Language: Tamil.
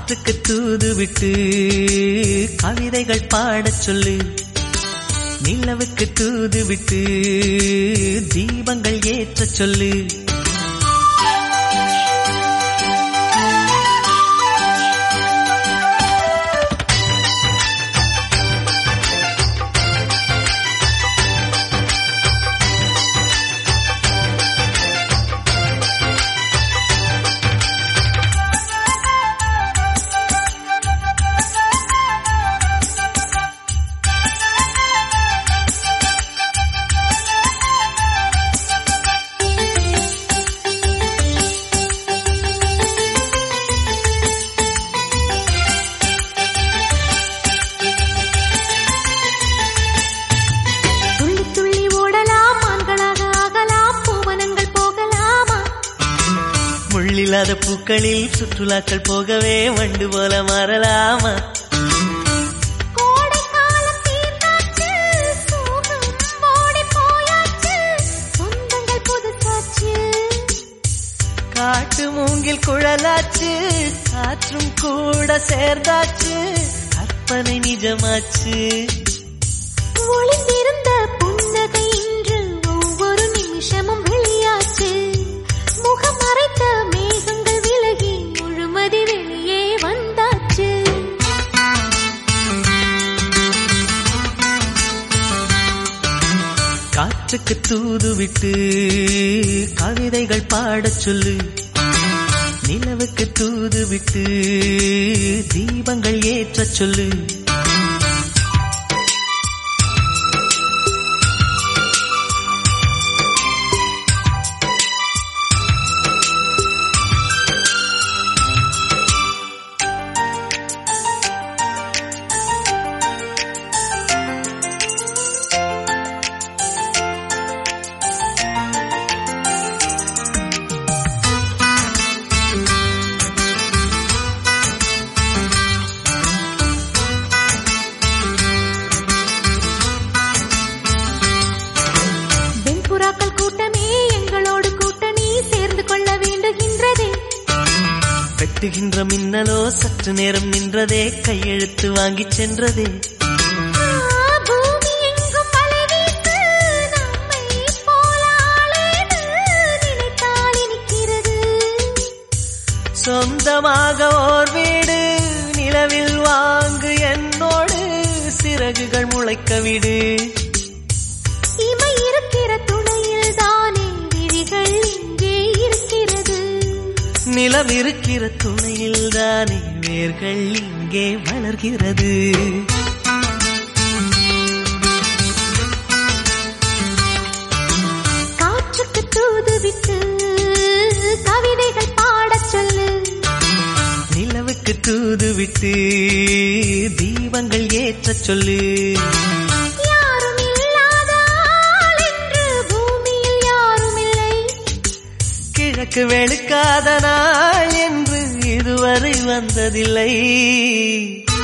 காற்றுக்கு தூது விட்டு கவிதைகள் பாடச் சொல்லு நிலவுக்கு தூது விட்டு தீபங்கள் ஏற்றச் சொல்லு துள்ளி துள்ளி ஓடலாம் மான்களாக ஆகலாம் பூவனங்கள் போகலாமா முள்ளில்லாத பூக்களில் சுற்றுலாக்கள் போகவே வண்டு போல மாறலாமா கோடை காலம் தீர்ந்தாச்சு சோகம் ஓடி போயாச்சு சொந்தங்கள் புதுசாச்சு காட்டு மூங்கில் குழலாச்சு காற்றும் கூட சேர்ந்தாச்சு கற்பனை நிஜமாச்சு ஒளிந்திருந்த புன்னகை இன்று ஒவ்வொரு நிமிஷமும் வெளியாச்சு முகம் மறைத்த மேகங்கள் விலகி முழுமதி வெளியே வந்தாச்சு காற்றுக்கு தூது விட்டு கவிதைகள் பாடச் சொல்லு நிலவுக்கு தூது விட்டு தீபங்கள் ஏற்றச் சொல்லு வெண்புறாக்கள் கூட்டமே எங்களோடு கூட்டணி சேர்ந்து கொள்ள வேண்டுகின்றதே வெட்டுகின்ற மின்னலோ சற்று நேரம் நின்றதே கையெழுத்து வாங்கிச் சென்றதே ஆ, பூமி எங்கும் மழை வீசு, நம்மை போல ஆளேது, நினைத்தால் இனிக்கிறது. சொந்தமாக ஓர் வீடு நிலவில் வாங்கு என்னோடு சிறகுகள் முளைக்க விடு இமை இருக்கிற துணையில் தானே விழிகள் இங்கே இருக்கிறது நிலவிருக்கிற துணையில் தானே வேர்கள் இங்கே வளர்கிறது காற்றுக்கு தூது விட்டு கவிதைகள் பாடச் சொல்லு நிலவுக்கு தூது விட்டு தீபங்கள் ஏற்றச் சொல்லு யாரும் இல்லாத ஆள் என்று பூமியில் யாரும் இல்லை கிழக்கு வெளுக்காத நாள் என்று இதுவரை வந்ததில்லை